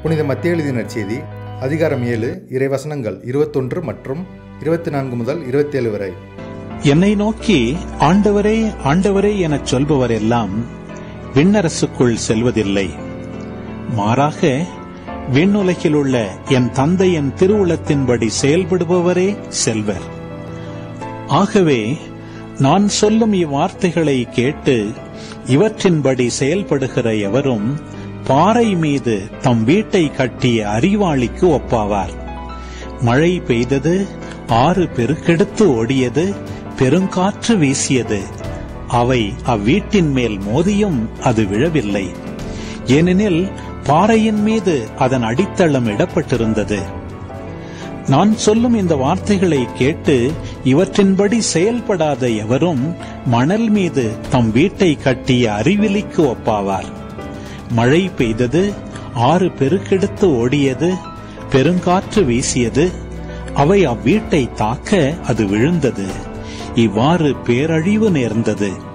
புனித மத்திய எழுதிய நற்செய்தி அதிகாரம் ஏழு இறைவசனங்கள் இருபத்தொன்று மற்றும் இருபத்தி நான்கு முதல் இருபத்தேழு வரை என்னை நோக்கி ஆண்டவரே ஆண்டவரே எனச் சொல்பவரெல்லாம் விண்ணரசுக்குள் செல்வதில்லை மாறாக விண்ணுலகில் உள்ள என் தந்தையின் திருவுளத்தின்படி செயல்படுபவரே செல்வர் ஆகவே நான் சொல்லும் இவ்வார்த்தைகளை கேட்டு இவற்றின்படி செயல்படுகிற எவரும் பாறை மீது தம் வீட்டை கட்டிய அறிவாளிக்கு ஒப்பாவார் மழை பெய்தது ஆறு பெருக்கெடுத்து ஓடியது பெருங்காற்று வீசியது அவை அவ்வீட்டின் மேல் மோதியும் அது விழவில்லை ஏனெனில் பாறையின் மீது அதன் அடித்தளம் இடப்பட்டிருந்தது நான் சொல்லும் இந்த வார்த்தைகளை கேட்டு இவற்றின்படி செயல்படாத எவரும் மணல் மீது தம் வீட்டை கட்டிய அறிவிலிக்கு ஒப்பாவார் மழை பெய்தது ஆறு பெருக்கெடுத்து ஓடியது பெருங்காற்று வீசியது அவை அவ்வீட்டை தாக்க அது விழுந்தது இவ்வாறு பேரழிவு நேர்ந்தது